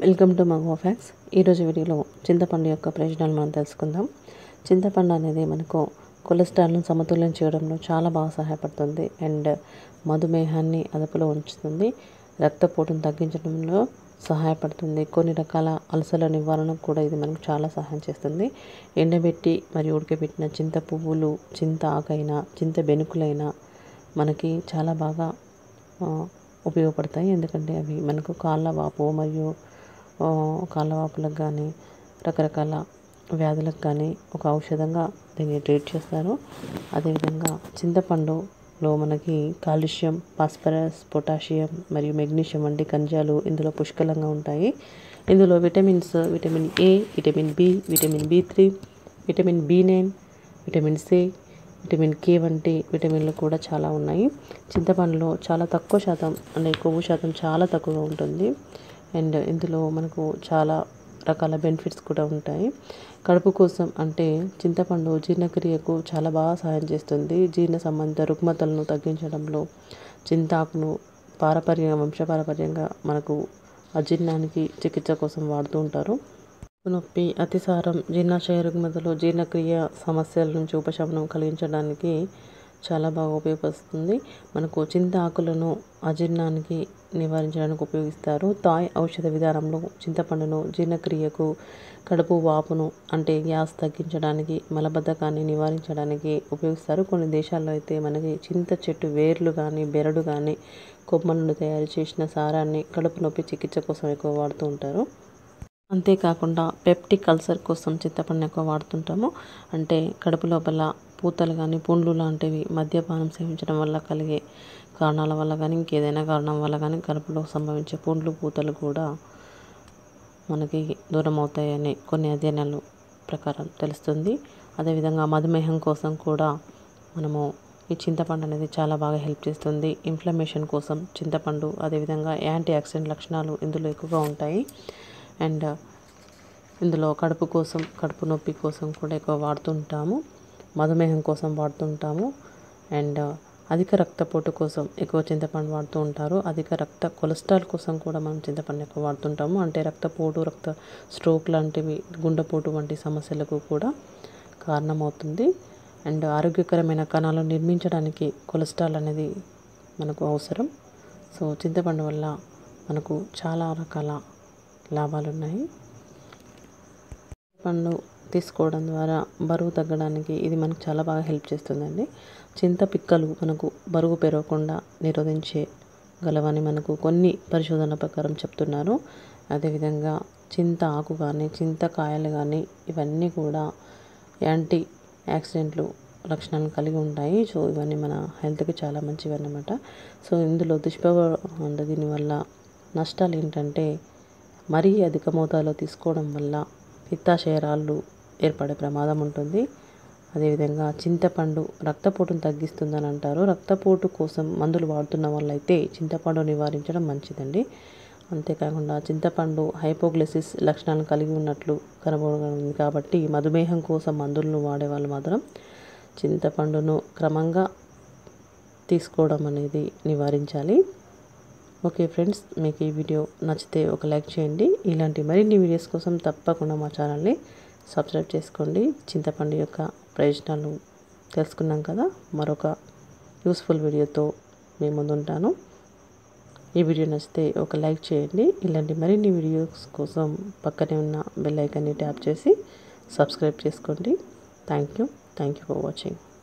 welcome to మగో fax ఈరోజు వీడియోలో చింతపండు యొక్క ప్రయోజనాలు మనం తెలుసుకుందాం చింతపండు అనేది మనకు కొలెస్ట్రాల్ను సమతుల్యం చేయడంలో చాలా బాగా సహాయపడుతుంది అండ్ మధుమేహాన్ని అదుపులో ఉంచుతుంది రక్తపోటును తగ్గించడంలో సహాయపడుతుంది కొన్ని రకాల అలసల నివారణకు కూడా ఇది మనకు చాలా సహాయం చేస్తుంది ఎండబెట్టి మరియు ఉడకబెట్టిన చింత పువ్వులు చింత ఆకైనా చింత బెనుకులైనా మనకి చాలా బాగా ఆ, ఉపయోగపడతాయి ఎందుకంటే అవి మనకు కాళ్ళ వాపు మరియు ఆ, కాళ్ళ వాపులకు కానీ రకరకాల వ్యాధులకు కానీ ఒక ఔషధంగా దీన్ని ట్రీట్ చేస్తారు అదేవిధంగా చింతపండులో మనకి కాల్షియం ఫాస్ఫరస్ పొటాషియం మరియు మెగ్నీషియం వంటి ఖనిజాలు ఇందులో పుష్కలంగా ఉంటాయి ఇందులో vitamins vitamin A vitamin B vitamin B three vitamin B nine vitamin C vitamin K వంటి విటమిన్లు కూడా చాలా ఉన్నాయి చింతపండులో చాలా తక్కువ శాతం అంటే కొవ్వు శాతం చాలా తక్కువగా ఉంటుంది అండ్ ఇందులో మనకు చాలా రకాల బెనిఫిట్స్ కూడా ఉంటాయి కడుపు కోసం అంటే చింతపండు జీర్ణక్రియకు చాలా బాగా సహాయం చేస్తుంది జీర్ణ సంబంధిత రుగ్మతలను తగ్గించడంలో చింతాకును పారపర్య వంశపారపర్యంగా మనకు అజీర్ణానికి చికిత్స కోసం వాడుతూ ఉంటారు నొప్పి అతిసారం జీర్ణాశయ రుగ్మతలు జీర్ణక్రియ సమస్యల నుంచి ఉపశమనం కలిగించడానికి చాలా బాగా ఉపయోగపడుతుంది మనకు చింత ఆకులను అజీర్ణానికి నివారించడానికి ఉపయోగిస్తారు తాయ్ ఔషధ విధానంలో చింతపండును జీర్ణక్రియకు కడుపు వాపును అంటే గ్యాస్ తగ్గించడానికి మలబద్ధకాన్ని నివారించడానికి ఉపయోగిస్తారు కొన్ని దేశాల్లో అయితే మనకి చింత చెట్టు వేర్లు కానీ బెరడు కానీ కొమ్మల నుండి తయారు చేసిన సారాన్ని కడుపు నొప్పి చికిత్స కోసం ఎక్కువ వాడుతూ ఉంటారు అంతేకాకుండా పెప్టిక్ అల్సర్ కోసం చింతపండు ఎక్కువ వాడుతుంటాము అంటే కడుపు లోపల పూతలు కానీ పుండ్లు లాంటివి మద్యపానం సేవించడం వల్ల కలిగే కారణాల వల్ల కానీ ఇంకేదైనా కారణం వల్ల కానీ కడుపులో సంభవించే పుండ్లు పూతలు కూడా మనకి దూరం అవుతాయని కొన్ని అధ్యయనాలు ప్రకారం తెలుస్తుంది అదేవిధంగా మధుమేహం కోసం కూడా మనము ఈ చింతపండు అనేది చాలా బాగా హెల్ప్ చేస్తుంది ఇన్ఫ్లమేషన్ కోసం చింతపండు అదేవిధంగా యాంటీ ఆక్సిడెంట్ లక్షణాలు ఇందులో ఎక్కువగా ఉంటాయి అండ్ ఇందులో కడుపు కోసం కడుపు నొప్పి కోసం కూడా ఎక్కువ వాడుతుంటాము మధుమేహం కోసం వాడుతుంటాము అండ్ అధిక రక్తపోటు కోసం ఎక్కువ చింతపండు వాడుతూ ఉంటారు అధిక రక్త కొలెస్ట్రాల్ కోసం కూడా మనం చింతపండు ఎక్కువ వాడుతుంటాము అంటే రక్తపోటు రక్త స్ట్రోక్ లాంటివి గుండెపోటు వంటి సమస్యలకు కూడా కారణమవుతుంది అండ్ ఆరోగ్యకరమైన కణాలను నిర్మించడానికి కొలెస్ట్రాల్ అనేది మనకు అవసరం సో చింతపండు వల్ల మనకు చాలా రకాల లాభాలు ఉన్నాయి పండు తీసుకోవడం ద్వారా బరువు తగ్గడానికి ఇది మనకు చాలా బాగా హెల్ప్ చేస్తుందండి చింత పిక్కలు మనకు బరువు పెరగకుండా నిరోధించే గలవని మనకు కొన్ని పరిశోధన ప్రకారం చెప్తున్నారు అదేవిధంగా చింత ఆకు కానీ చింతకాయలు కానీ ఇవన్నీ కూడా యాంటీ యాక్సిడెంట్లు లక్షణాలను కలిగి ఉంటాయి సో ఇవన్నీ మన హెల్త్కి చాలా మంచివి అన్నమాట సో ఇందులో దుష్ప్రభావం అంటే దీనివల్ల నష్టాలు ఏంటంటే మరీ అధిక మోతాదులో తీసుకోవడం వల్ల పిత్తాశయ రాళ్ళు ఏర్పడే ప్రమాదం ఉంటుంది అదేవిధంగా చింతపండు రక్తపోటును తగ్గిస్తుందని అంటారు రక్తపోటు కోసం మందులు వాడుతున్న వాళ్ళైతే చింతపండు నివారించడం మంచిదండి అంతేకాకుండా చింతపండు హైపోగ్లసిస్ లక్షణాలను కలిగి ఉన్నట్లు కనబడుతుంది కాబట్టి మధుమేహం కోసం మందులను వాడే వాళ్ళు మాత్రం చింతపండును క్రమంగా తీసుకోవడం అనేది నివారించాలి ఓకే ఫ్రెండ్స్ మీకు ఈ వీడియో నచ్చితే ఒక లైక్ చేయండి ఇలాంటి మరిన్ని వీడియోస్ కోసం తప్పకుండా మా ఛానల్ని సబ్స్క్రైబ్ చేసుకోండి చింతపండు యొక్క ప్రయోజనాలు తెలుసుకున్నాం కదా మరొక యూస్ఫుల్ వీడియోతో మీ ముందుంటాను ఈ వీడియో నచ్చితే ఒక లైక్ చేయండి ఇలాంటి మరిన్ని వీడియోస్ కోసం పక్కనే ఉన్న బెల్ ఐకాన్ని ట్యాప్ చేసి సబ్స్క్రైబ్ చేసుకోండి thank you thank you for watching